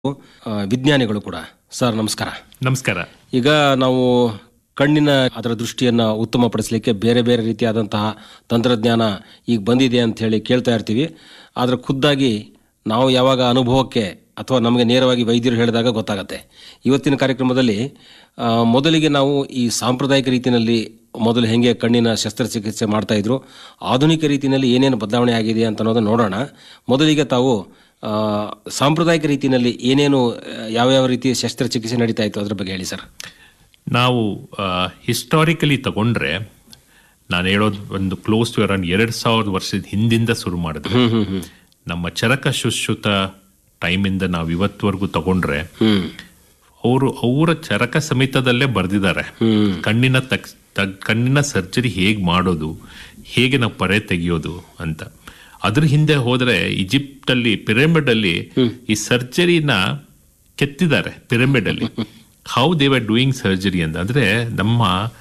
ಆ, ವಿಜ್ಞಾನಿಗಳು ಕೂಡ ಸರ್ ನಮಸ್ಕಾರ ನಮಸ್ಕಾರ ಈಗ ನಾವು ಕಣ್ಣಿನ ಅದರ ದೃಷ್ಟಿಯನ್ನು ಉತ್ತಮಪಡಿಸಲಿಕ್ಕೆ ಬೇರೆ ಬೇರೆ ರೀತಿಯಾದಂತಹ ತಂತ್ರಜ್ಞಾನ ಈಗ ಬಂದಿದೆ ಅಂತ ಹೇಳಿ ಕೇಳ್ತಾ ಇರ್ತೀವಿ ಆದರೆ ಖುದ್ದಾಗಿ ನಾವು ಯಾವಾಗ ಅನುಭವಕ್ಕೆ ಅಥವಾ ನಮಗೆ ನೇರವಾಗಿ ವೈದ್ಯರು ಹೇಳಿದಾಗ ಗೊತ್ತಾಗತ್ತೆ ಇವತ್ತಿನ ಕಾರ್ಯಕ್ರಮದಲ್ಲಿ ಆ, ಮೊದಲಿಗೆ ನಾವು ಈ ಸಾಂಪ್ರದಾಯಿಕ ರೀತಿಯಲ್ಲಿ ಮೊದಲು ಹೆಂಗೆ ಕಣ್ಣಿನ ಶಸ್ತ್ರಚಿಕಿತ್ಸೆ ಮಾಡ್ತಾ ಇದ್ರು ಆಧುನಿಕ ರೀತಿಯಲ್ಲಿ ಏನೇನು ಬದಲಾವಣೆ ಆಗಿದೆ ಅಂತ ಅನ್ನೋದನ್ನ ನೋಡೋಣ ಮೊದಲಿಗೆ ತಾವು ಆ, ಸಾಂಪ್ರದಾಯಿಕ ರೀತಿಯಲ್ಲಿ ಏನೇನು ಆ, ಯಾವ್ಯಾವ ರೀತಿಯ ಶಸ್ತ್ರಚಿಕಿತ್ಸೆ ನಡೀತಾ ಇತ್ತು ಅದ್ರ ಬಗ್ಗೆ ಹೇಳಿ ಸರ್ ನಾವು ಹಿಸ್ಟಾರಿಕಲಿ ತಗೊಂಡ್ರೆ ನಾನು ಹೇಳೋದು ಒಂದು ಕ್ಲೋಸ್ ಟು ಅರೌಂಡ್ ಎರಡು ಸಾವಿರದ ವರ್ಷದ ಹಿಂದಿಂದ ಶುರು ಮಾಡಿದ್ರು ಹ್ಮ್ ಹ್ಮ್ ಹ್ಮ್ ನಮ್ಮ ಚರಕ ಶುಶ್ರುತ ಟೈಮಿಂದ ನಾವು ಇವತ್ತವರೆಗೂ ತಗೊಂಡ್ರೆ ಹ್ಮ್ ಅವರು ಅವರ ಚರಕ ಸಮೇತದಲ್ಲೇ ಬರೆದಿದ್ದಾರೆ ಹ್ಮ್ ಕಣ್ಣಿನ ತಕ್ ತಗ್- ಕಣ್ಣಿನ ಸರ್ಜರಿ ಹೇಗೆ ಮಾಡೋದು ಹೇಗೆ ನಾವು ಪರೆ ತೆಗೆಯೋದು ಅಂತ ಅದ್ರ ಹಿಂದೆ ಹೋದ್ರೆ ಈಜಿಪ್ಟ್ ಅಲ್ಲಿ ಪಿರಮಿಡ್ ಅಲ್ಲಿ ಈ ಸರ್ಜರಿನ ಕೆತ್ತಿದ್ದಾರೆ ಪಿರಮಿಡ್ ಅಲ್ಲಿ how they were doing surgery ಅಂತ ಅಂದ್ರೆ ನಮ್ಮ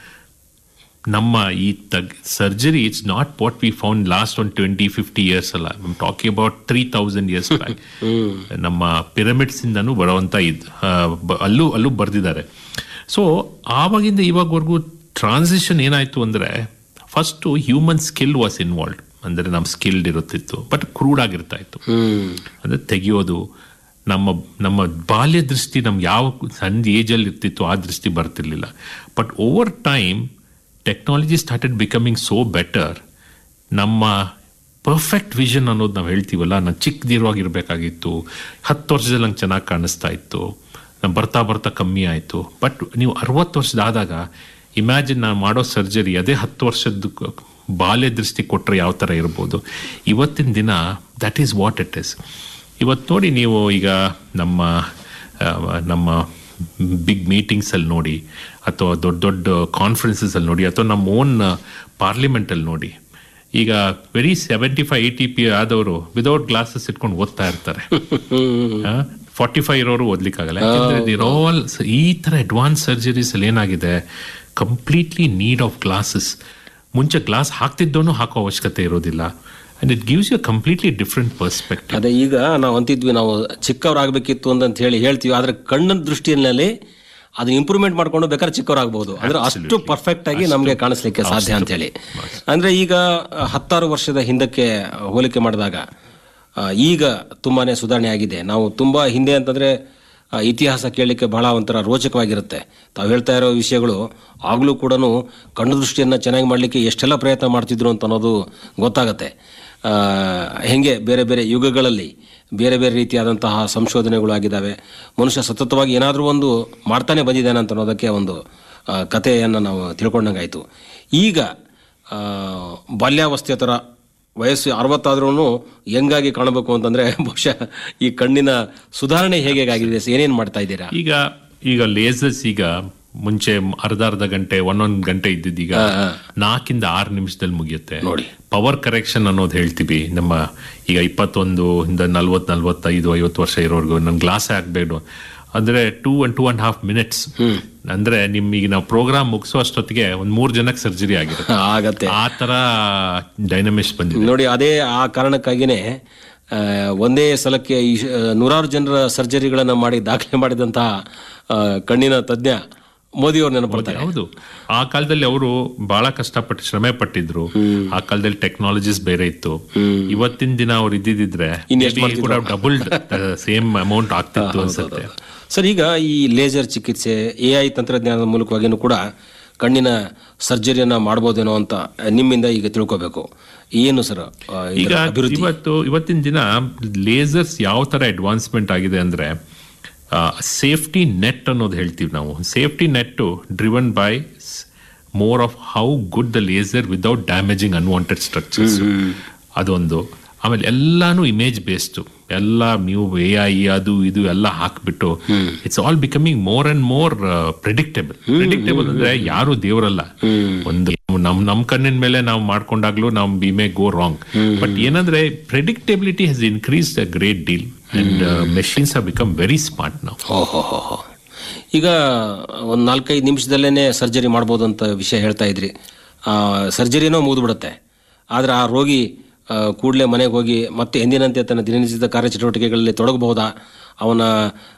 ನಮ್ಮ ಈ ತಗ್ surgery it's not what we found last one twenty fifty years ಅಲ್ಲ I'm talking about three thousand years back ನಮ್ಮ ಪಿರಮಿಡ್ಸ್ ಇಂದನೂ ಬರುವಂತ ಇದ್ ಆ, ಬ- ಅಲ್ಲೂ ಅಲ್ಲೂ ಬರ್ದಿದ್ದಾರೆ ಸೊ ಆವಾಗಿಂದ ಇವಾಗವರೆಗೂ ಟ್ರಾನ್ಸಿಷನ್ ಏನಾಯ್ತು ಅಂದ್ರೆ first human skill was involve ಅಂದ್ರೆ ನಮ್ಮ ಸ್ಕಿಲ್ಡ್ ಇರುತ್ತಿತ್ತು ಬಟ್ ಕ್ರೂಡ್ ಆಗಿರ್ತಾ ಇತ್ತು ಹ್ಮ್ ಅಂದ್ರೆ ತೆಗೆಯೋದು ನಮ್ಮ ನಮ್ಮ ಬಾಲ್ಯ ದೃಷ್ಟಿ ನಮ್ಗೆ ಯಾವ ಸಣ್ಣ ಏಜಲ್ಲಿ ಇರ್ತಿತ್ತು ಆ ದೃಷ್ಟಿ ಬರ್ತಿರ್ಲಿಲ್ಲ but over time technology started becoming so better ನಮ್ಮ ಪರ್ಫೆಕ್ಟ್ ವಿಷನ್ ಅನ್ನೋದು ನಾವು ಹೇಳ್ತೀವಲ್ಲ ನಾನು ಚಿಕ್ಕದಿರುವಾಗಿರ್ಬೇಕಾಗಿತ್ತು ಹತ್ತು ವರ್ಷದಲ್ಲಿ ನಂಗೆ ಚೆನ್ನಾಗಿ ಕಾಣಿಸ್ತಾ ಇತ್ತು ನಾನು ಬರ್ತಾ ಬರ್ತಾ ಕಮ್ಮಿ ಆಯಿತು ಬಟ್ ನೀವು ಅರವತ್ತು ವರ್ಷದಾದಾಗ ಇಮ್ಯಾಜಿನ್ ನಾನು ಮಾಡೋ ಸರ್ಜರಿ ಅದೇ ಹತ್ತು ವರ್ಷದ ಕ- ಬಾಲ್ಯ ದೃಷ್ಟಿ ಕೊಟ್ಟರೆ ಯಾವ ಥರ ಇರ್ಬೋದು ಇವತ್ತಿನ ದಿನ that is what it is ಇವತ್ತು ನೋಡಿ ನೀವು ಈಗ ನಮ್ಮ ಆ, ನಮ್ಮ ಬಿಗ್ ಮೀಟಿಂಗ್ಸಲ್ಲಿ ನೋಡಿ ಅಥವಾ ದೊಡ್ಡ ದೊಡ್ಡ ಕಾನ್ಫರೆನ್ಸಸ್ ಅಲ್ಲಿ ನೋಡಿ ಅಥವಾ ನಮ್ಮ ಓನ್ ಪಾರ್ಲಿಮೆಂಟಲ್ಲಿ ನೋಡಿ ಈಗ very seventy five eighty P ಆದವರು ವಿದೌಟ್ ಗ್ಲಾಸಸ್ ಇಟ್ಕೊಂಡು ಓದ್ತಾ ಇರ್ತಾರೆ ಫಾರ್ಟಿ ಫೈವ್ ಇರೋರು ಓದ್ಲಿಕ್ಕಾಗಲ್ಲ ಯಾಕಂದ್ರೆ they're all ಈ ತರ ಅಡ್ವಾನ್ಸ್ ಸರ್ಜರೀಸ್ ಅಲ್ಲಿ ಏನಾಗಿದೆ ಕಂಪ್ಲೀಟ್ಲಿ ನೀಡ್ ಆಫ್ ಗ್ಲಾಸಸ್ ಮುಂಚೆ ಗ್ಲಾಸ್ ಹಾಕ್ತಿದ್ದೋನು ಹಾಕೋ ಅವಶ್ಯಕತೆ ಇರೋದಿಲ್ಲ and it gives you completely different perspective ಅದೇ ಈಗ ನಾವು ಅಂತಿದ್ವಿ ನಾವು ಚಿಕ್ಕವರಾಗಬೇಕಿತ್ತು ಅಂತ ಹೇಳಿ ಹೇಳ್ತೀವಿ ಆದ್ರೆ ಕಣ್ಣಿನ ದೃಷ್ಟಿಯಲ್ಲಿ ಅದನ್ನ ಇಂಪ್ರೂವ್ಮೆಂಟ್ ಮಾಡ್ಕೊಂಡು ಬೇಕಾದ್ರೆ ಚಿಕ್ಕವರಾಗಬಹುದು ಅಂದ್ರೆ ಅಷ್ಟು ಪರ್ಫೆಕ್ಟ್ ಆಗಿ ನಮಗೆ ಕಾಣಿಸ್ಲಿಕ್ಕೆ ಸಾಧ್ಯ ಅಂತ ಹೇಳಿ ಅಂದ್ರೆ ಈಗ ಆ, ಹತ್ತಾರು ವರ್ಷದ ಹಿಂದಕ್ಕೆ ಹೋಲಿಕೆ ಮಾಡಿದಾಗ ಆ, ಈಗ ತುಂಬಾನೇ ಸುಧಾರಣೆ ಆಗಿದೆ ನಾವು ತುಂಬಾ ಹಿಂದೆ ಅಂತಂದ್ರೆ ಆ, ಇತಿಹಾಸ ಕೇಳಲಿಕ್ಕೆ ಬಹಳ ಒಂಥರ ರೋಚಕವಾಗಿರುತ್ತೆ ತಾವು ಹೇಳ್ತಾ ಇರೋ ವಿಷಯಗಳು ಆಗ್ಲೂ ಕೂಡ ಕಣ್ಣು ದೃಷ್ಟಿಯನ್ನ ಚೆನ್ನಾಗಿ ಮಾಡಲಿಕ್ಕೆ ಎಷ್ಟೆಲ್ಲ ಪ್ರಯತ್ನ ಮಾಡ್ತಿದ್ರು ಅಂತ ಅನ್ನೋದು ಗೊತ್ತಾಗತ್ತೆ ಆ, ಹೆಂಗೆ ಬೇರೆ ಬೇರೆ ಯುಗಗಳಲ್ಲಿ ಬೇರೆ ಬೇರೆ ರೀತಿಯಾದಂತಹ ಸಂಶೋಧನೆಗಳು ಆಗಿದ್ದಾವೆ ಮನುಷ್ಯ ಸತತವಾಗಿ ಏನಾದರೂ ಒಂದು ಮಾಡ್ತಾನೆ ಬಂದಿದ್ದಾನೆ ಅಂತ ಅನ್ನೋದಕ್ಕೆ ಒಂದು ಆ, ಕಥೆಯನ್ನು ನಾವು ತಿಳ್ಕೊಂಡಂಗಾಯಿತು ಈಗ ಆ, ಬಾಲ್ಯಾವಸ್ಥೆ ಥರ ವಯಸ್ಸು ಅರವತ್ತಾದ್ರೂ ಹೆಂಗಾಗಿ ಕಾಣಬೇಕು ಅಂತಂದ್ರೆ ಬಹುಶಃ ಈ ಕಣ್ಣಿನ ಸುಧಾರಣೆ ಹೇಗೆ ಆಗಿದೆ ಏನೇನು ಮಾಡ್ತಾ ಇದ್ದೀರಾ ಈಗ ಈಗ ಲೇಸರ್ಸ್ ಈಗ ಮುಂಚೆ ಅರ್ಧ ಅರ್ಧ ಗಂಟೆ ಒಂದೊಂದು ಗಂಟೆ ಇದ್ದಿದ್ದೀಗ ನಾಲ್ಕಿಂದ ಆರು ನಿಮಿಷದಲ್ಲಿ ಮುಗಿಯುತ್ತೆ ನೋಡಿ. ಪವರ್ ಕರೆಕ್ಷನ್ ಅನ್ನೋದು ಹೇಳ್ತೀವಿ ನಮ್ಮ ಈಗ ಇಪ್ಪತ್ತೊಂದು ಇಂದ ನಲ್ವತ್ ನಲ್ವತ್ತೈದು ಐವತ್ತು ವರ್ಷ ಇರೋರ್ಗು ನನ್ ಗ್ಲಾಸ್ ಹಾಕ್ಬೇಡು ಅಂದ್ರೆ two and two and half minutes ಅಂದ್ರೆ ನಿಮ್ ಈಗ ನಾವು ಪ್ರೋಗ್ರಾಮ್ ಮುಗಿಸೋ ಅಷ್ಟೊತ್ತಿಗೆ ಒಂದ್ ಮೂರ್ ಜನಕ್ಕೆ ಸರ್ಜರಿ ಆಗಿರುತ್ತೆ ಆಗತ್ತೆ ಆ ತರ ಡೈನಮಿಕ್ಸ್ ಬಂದಿದೆ ನೋಡಿ ಅದೇ ಆ ಕಾರಣಕ್ಕಾಗಿನೇ ಆ, ಒಂದೇ ಸಲಕ್ಕೆ ಈ ಶ- ನೂರಾರು ಜನರ ಸರ್ಜರಿಗಳನ್ನು ಮಾಡಿ ದಾಖಲೆ ಮಾಡಿದಂತಹ ಆ, ಕಣ್ಣಿನ ತಜ್ಞ ಮೋದಿಯವ್ರು ನೆನಪಡ್ತಾರೆ ಹೌದು ಆ ಕಾಲದಲ್ಲಿ ಅವರು ಬಹಳ ಕಷ್ಟಪಟ್ಟು ಶ್ರಮೆ ಪಟ್ಟಿದ್ರು ಆ ಕಾಲದಲ್ಲಿ ಟೆಕ್ನಾಲಜೀಸ್ ಬೇರೆ ಇತ್ತು ಇವತ್ತಿನ ದಿನ ಅವ್ರು ಇದ್ದಿದ್ರೆ ಡಬಲ್ ಸೇಮ್ ಅಮೌಂಟ್ ಆಗ್ತಿತ್ತು ಅನ್ಸುತ್ತೆ ಸರ್ ಈಗ ಈ ಲೇಸರ್ ಚಿಕಿತ್ಸೆ ಎ ಐ ತಂತ್ರಜ್ಞಾನದ ಮೂಲಕವಾಗಿಯೂ ಕೂಡ ಕಣ್ಣಿನ ಸರ್ಜರಿಯನ್ನ ಮಾಡ್ಬೋದೇನೋ ಅಂತ ನಿಮ್ಮಿಂದ ಈಗ ತಿಳ್ಕೋಬೇಕು ಏನು ಸರ್ ಆ, ಇದರ ಈಗ ಅಭಿವೃದ್ಧಿ ಇವತ್ತು ಇವತ್ತಿನ ದಿನ ಲೇಸರ್ಸ್ ಯಾವ ತರ ಅಡ್ವಾನ್ಸ್ಮೆಂಟ್ ಆಗಿದೆ ಅಂದ್ರೆ ಸೇಫ್ಟಿ ನೆಟ್ ಅನ್ನೋದು ಹೇಳ್ತೀವಿ ನಾವು safety net driven by more of how good the laser without damaging unwanted structures ಅದೊಂದು ಆಮೇಲೆ ಎಲ್ಲಾನು ಇಮೇಜ್ ಬೇಸ್ಡ್ ಎಲ್ಲ ನೀವು ಎ ಐ ಅದು ಇದು ಎಲ್ಲ ಹಾಕ್ಬಿಟ್ಟು it's all becoming more and more predictable predictable ಅಂದ್ರೆ ಯಾರು ದೇವರಲ್ಲ ಒಂದು ನಮ್ ನಮ್ ಕಣ್ಣಿನ ಮೇಲೆ ನಾವು ಮಾಡ್ಕೊಂಡಾಗ್ಲೂ ನಾವು we may go wrong but ಏನಂದ್ರೆ predictability has increase a great deal and machines have become very smart ನಾವು ಓಹೋ ಈಗ ಒಂದು ನಾಲ್ಕೈದು ನಿಮಿಷದಲ್ಲೇ ಸರ್ಜರಿ ಮಾಡ್ಬೋದು ಅಂತ ವಿಷಯ ಹೇಳ್ತಾ ಇದ್ರಿ ಸರ್ಜರಿನೋ ಮುಗಿದ್ಬಿಡುತ್ತೆ ಆದರೆ ಆ ರೋಗಿ ಕೂಡಲೇ ಮನೆಗೆ ಹೋಗಿ ಮತ್ತೆ ಎಂದಿನಂತೆ ತನ್ನ ದಿನನಿತ್ಯದ ಕಾರ್ಯಚಟುವಟಿಕೆಗಳಲ್ಲಿ ತೊಡಗಬಹುದಾ ಅವನ